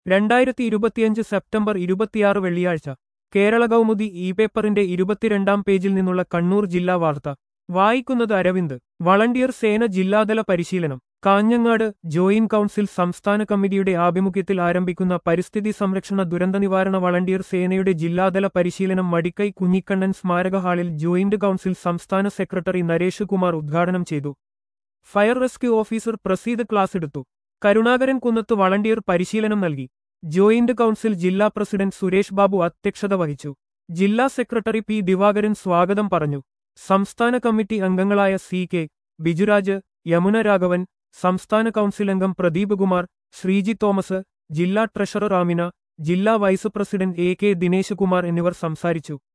രണ്ടായിരത്തി ഇരുപത്തിയഞ്ച് സെപ്റ്റംബർ ഇരുപത്തിയാറ് വെള്ളിയാഴ്ച കേരള കൗമുദി ഇ പേപ്പറിന്റെ ഇരുപത്തിരണ്ടാം പേജിൽ നിന്നുള്ള കണ്ണൂർ ജില്ലാ വാർത്ത വായിക്കുന്നത് അരവിന്ദ് വളണ്ടിയർ സേന ജില്ലാതല പരിശീലനം കാഞ്ഞങ്ങാട് ജോയിന്റ് കൗൺസിൽ സംസ്ഥാന കമ്മിറ്റിയുടെ ആഭിമുഖ്യത്തിൽ ആരംഭിക്കുന്ന പരിസ്ഥിതി സംരക്ഷണ ദുരന്ത നിവാരണ വളണ്ടിയർ സേനയുടെ ജില്ലാതല പരിശീലനം മടിക്കൈ കുഞ്ഞിക്കണ്ണൻ സ്മാരക ഹാളിൽ ജോയിന്റ് കൗൺസിൽ സംസ്ഥാന സെക്രട്ടറി നരേഷ് കുമാർ ഉദ്ഘാടനം ചെയ്തു fire rescue officer Praseed class എടുത്തു കരുണാകരൻ കുന്നത്ത് വളണ്ടിയർ പരിശീലനം നൽകി ജോയിന്റ് കൗൺസിൽ ജില്ലാ പ്രസിഡന്റ് സുരേഷ് ബാബു അധ്യക്ഷത വഹിച്ചു ജില്ലാ സെക്രട്ടറി പി ദിവാകരൻ സ്വാഗതം പറഞ്ഞു സംസ്ഥാന കമ്മിറ്റി അംഗങ്ങളായ സി കെ ബിജുരാജ് യമുന രാഘവൻ സംസ്ഥാന കൗൺസിൽ അംഗം പ്രദീപ് കുമാർ ശ്രീജി തോമസ് ജില്ലാ ട്രഷറർ ആമിന ജില്ലാ vice president A K Dinesh Kumar എന്നിവർ സംസാരിച്ചു